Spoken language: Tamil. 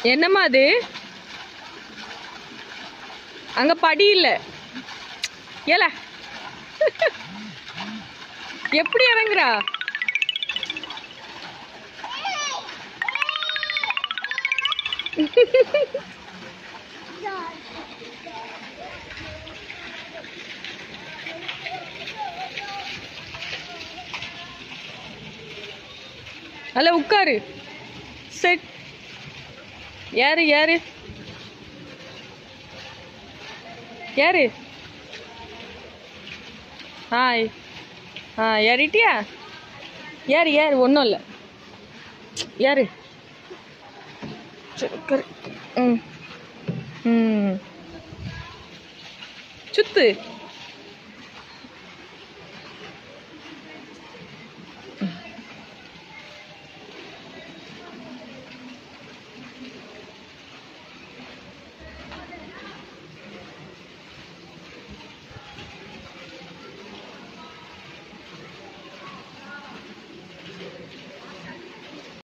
என்னம்மா அது அங்க படி இல்ல ஏல எப்படி இறங்குறா அல்ல உட்காரு செட் யாரு யாரு யாரு ஹாய் ஆ ஏறிட்டியா யார் யார் ஒன்றும் இல்லை யாரு சரி உட்காரு ம் ம் சுத்து